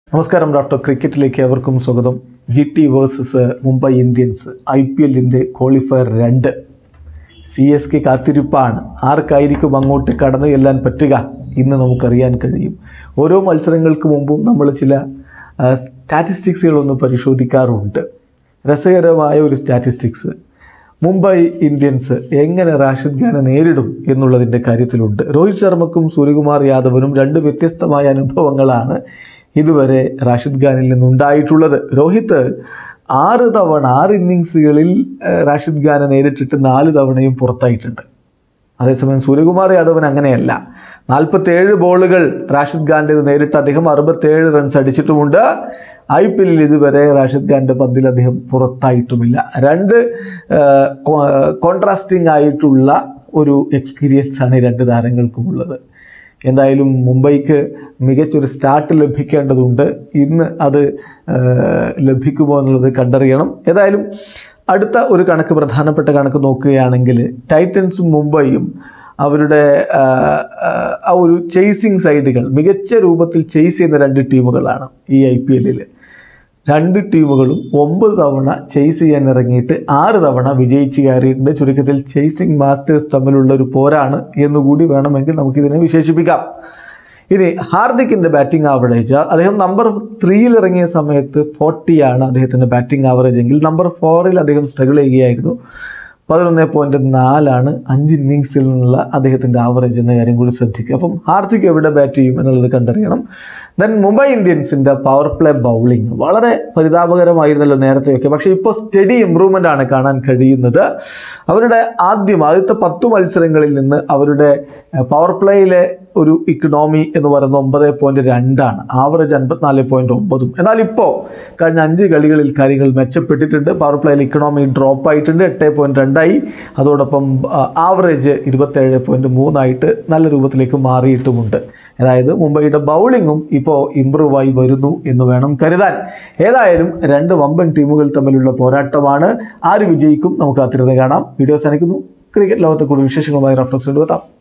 നമസ്കാരം ഡോക്ടർ ക്രിക്കറ്റിലേക്ക് അവർക്കും സ്വാഗതം G T versus Mumbai Indians I P എല്ലിൻ്റെ ക്വാളിഫയർ രണ്ട് സി എസ് കെ കാത്തിരിപ്പാണ് ആർക്കായിരിക്കും അങ്ങോട്ട് കടന്നു ചെല്ലാൻ പറ്റുക ഇന്ന് നമുക്കറിയാൻ കഴിയും ഓരോ മത്സരങ്ങൾക്ക് മുമ്പും നമ്മൾ ചില ആ, സ്റ്റാറ്റിസ്റ്റിക്സുകളൊന്ന് പരിശോധിക്കാറുണ്ട് രസകരമായ ഒരു സ്റ്റാറ്റിസ്റ്റിക്സ് മുംബൈ ഇന്ത്യൻസ് എങ്ങനെ റാഷിദ് ഖാനെ നേരിടും എന്നുള്ളതിൻ്റെ കാര്യത്തിലുണ്ട് രോഹിത് ശർമ്മക്കും സൂര്യകുമാർ യാദവിനും രണ്ട് വ്യത്യസ്തമായ അനുഭവങ്ങളാണ് ഇതുവരെ റാഷിദ് ഖാനിൽ നിന്നുണ്ടായിട്ടുള്ളത് രോഹിത് ആറ് തവണ ആറ് ഇന്നിങ്സുകളിൽ ഏഹ്, റാഷിദ് ഖാനെ നേരിട്ടിട്ട് നാല് തവണയും പുറത്തായിട്ടുണ്ട് അതേസമയം സൂര്യകുമാർ യാദവൻ അങ്ങനെയല്ല നാൽപ്പത്തേഴ് ബോളുകൾ റാഷിദ് ഖാൻ്റേത് നേരിട്ട് അദ്ദേഹം അറുപത്തേഴ് റൺസ് അടിച്ചിട്ടുമുണ്ട് ഐ പി എല്ലിൽ ഇതുവരെ റാഷിദ് ഖാൻ്റെ പന്തിൽ അദ്ദേഹം പുറത്തായിട്ടുമില്ല രണ്ട് കോൺട്രാസ്റ്റിംഗ് ആയിട്ടുള്ള ഒരു എക്സ്പീരിയൻസ് ആണ് ഈ രണ്ട് താരങ്ങൾക്കുമുള്ളത് എന്തായാലും മുംബൈക്ക് മികച്ചൊരു സ്റ്റാർട്ട് ലഭിക്കേണ്ടതുണ്ട് ഇന്ന് അത് ആ, ലഭിക്കുമോ എന്നുള്ളത് കണ്ടറിയണം ഏതായാലും അടുത്ത ഒരു കണക്ക് പ്രധാനപ്പെട്ട കണക്ക് നോക്കുകയാണെങ്കിൽ ടൈറ്റൻസും മുംബൈയും അവരുടെ ആ, ആ, ആ ഒരു ചേസിങ് സൈഡുകൾ മികച്ച രൂപത്തിൽ ചേസ് ചെയ്യുന്ന രണ്ട് ടീമുകളാണ് ഈ ഐ പി എല്ലിൽ രണ്ട് ടീമുകളും ഒമ്പത് തവണ ചേസ് ചെയ്യാൻ ഇറങ്ങിയിട്ട് ആറ് തവണ വിജയിച്ച് കയറിയിട്ടുണ്ട് ചുരുക്കത്തിൽ ചേസിങ് മാസ്റ്റേഴ്സ് തമ്മിലുള്ള ഒരു പോരാണ് എന്നുകൂടി വേണമെങ്കിൽ നമുക്കിതിനെ വിശേഷിപ്പിക്കാം ഇനി ഹാർദിക്കിൻ്റെ ബാറ്റിംഗ് ആവറേജ് അദ്ദേഹം നമ്പർ ത്രീയിൽ ഇറങ്ങിയ സമയത്ത് ഫോർട്ടിയാണ് അദ്ദേഹത്തിൻ്റെ ബാറ്റിംഗ് ആവറേജ് എങ്കിൽ നമ്പർ ഫോറിൽ അദ്ദേഹം സ്ട്രഗിൾ ചെയ്യുകയായിരുന്നു പതിനൊന്ന് പോയിൻറ്റ് നാലാണ് അഞ്ച് ഇന്നിങ്സിൽ നിന്നുള്ള അദ്ദേഹത്തിൻ്റെ ആവറേജ് എന്ന കാര്യം കൂടി ശ്രദ്ധിക്കുക അപ്പം ഹാർദിക് എവിടെ ബാറ്റ് ചെയ്യും എന്നുള്ളത് കണ്ടറിയണം ദെൻ മുംബൈ ഇന്ത്യൻസിൻ്റെ പവർ പ്ലേ ബൗളിംഗ് വളരെ പരിതാപകരമായിരുന്നല്ലോ നേരത്തെയൊക്കെ പക്ഷേ ഇപ്പോൾ സ്റ്റഡി ഇമ്പ്രൂവ്മെൻ്റ് ആണ് കാണാൻ കഴിയുന്നത് അവരുടെ ആദ്യം ആദ്യത്തെ പത്ത് മത്സരങ്ങളിൽ നിന്ന് അവരുടെ പവർ പ്ലേയിലെ ഒരു ഇക്കണോമി എന്ന് പറയുന്നത് ഒമ്പത് പോയിൻറ്റ് രണ്ടാണ് ആവറേജ് അൻപത്തിനാല് പോയിൻറ്റ് ഒമ്പതും എന്നാൽ ഇപ്പോൾ കഴിഞ്ഞ അഞ്ച് കളികളിൽ കാര്യങ്ങൾ മെച്ചപ്പെട്ടിട്ടുണ്ട് പവർ പ്ലേയിൽ ഇക്കണോമി ഡ്രോപ്പ് ആയിട്ടുണ്ട് എട്ട് പോയിൻറ്റ് രണ്ടായി അതോടൊപ്പം ആവറേജ് ഇരുപത്തേഴ് പോയിൻറ്റ് മൂന്നായിട്ട് നല്ല രൂപത്തിലേക്ക് മാറിയിട്ടുമുണ്ട് അതായത് മുംബൈയുടെ ബൗളിങ്ങും ഇപ്പോൾ ഇമ്പ്രൂവ് ആയി വരുന്നു എന്ന് വേണം കരുതാൻ ഏതായാലും രണ്ട് വമ്പൻ ടീമുകൾ തമ്മിലുള്ള പോരാട്ടമാണ് ആര് വിജയിക്കും നമുക്ക് കാത്തിരുന്ന് കാണാം വീഡിയോ അവസാനിക്കുന്നു ക്രിക്കറ്റ് ലോകത്തെ കൂടുതൽ വിശേഷങ്ങളുമായി റഫ്ലക്സ് കൊണ്ടുവെത്താം